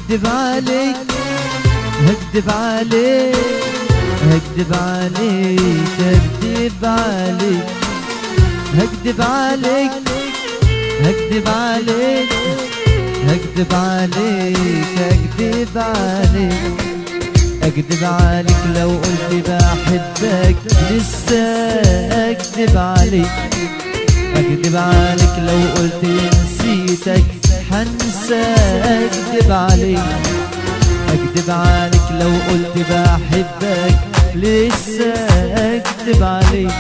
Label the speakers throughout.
Speaker 1: هكدب عليك هكدب عليك هكدب عليك هكدب عليك هكدب عليك هكدب عليك هكدب عليك هكدب عليك اكدب عليك لو قلت بحبك لسه اكدب عليك اكدب عليك لو قلت نسيتك حنسى اكدب عليك اكدب عليك لو قلت بحبك لسه اكدب عليك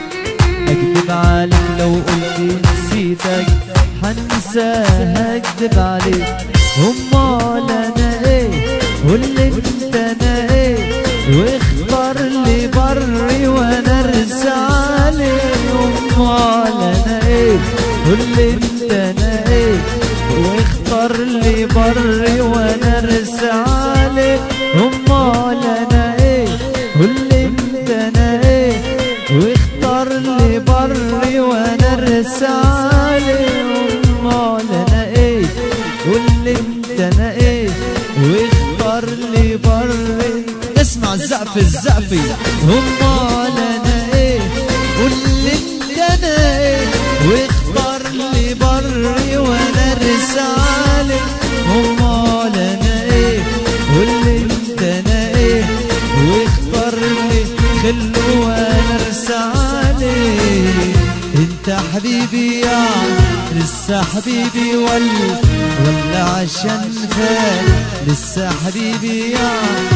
Speaker 1: اكدب عليك لو قلت نسيتك حنسى هكدب عليك امال انا ايه واللي انت انا ايه واختار لي بري وانا ارسى عليه امال انا ايه واللي انت انا ايه واختار لي بري وانا ارسى عليه امال انا ايه واللي انت انا ايه واختار لي بري وانا ارسى عليه امال انا ايه واللي انت انا ايه واختار لي بري اسمع الزقف الزقفي امال انا ايه واللي انت انا ايه واختار لي بري وانا رسالة امال انا ايه واللي انت انا ايه واختار لي خلو وانا رسالة انت حبيبي يا لسه حبيبي ولا ولا عشان فات لسه حبيبي يا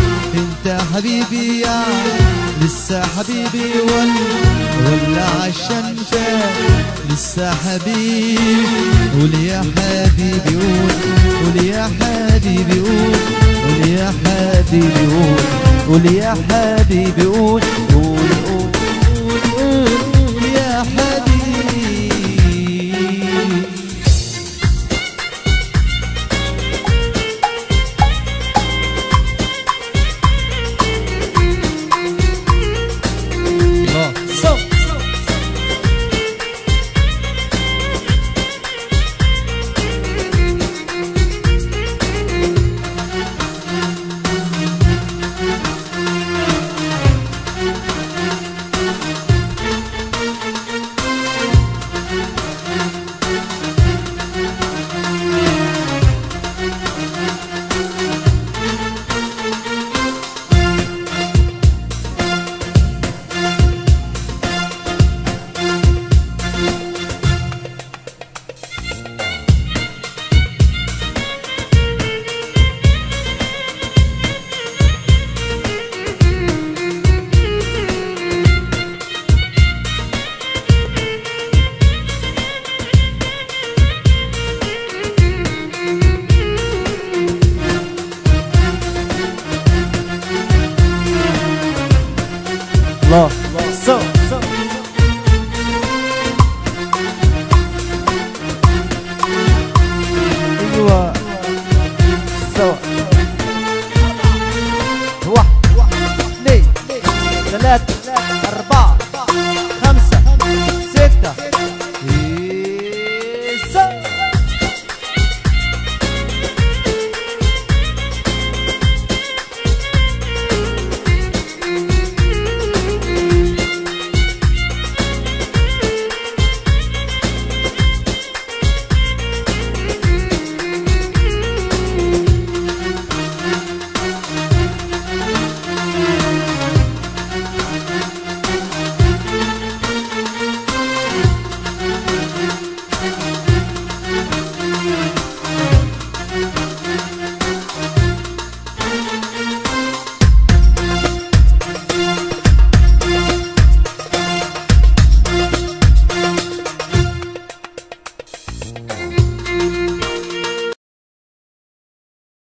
Speaker 1: انت حبيبي يا لسه حبيبي ولا ولا عشان فات لسه حبيبي قول يا حبيبي قول قول يا حبيبي قول قول يا حبيبي قول قول يا حبيبي قول قول قول قول قول يا حبيبي الله so الله so so ايوه سوا واحد اثنين ثلاثة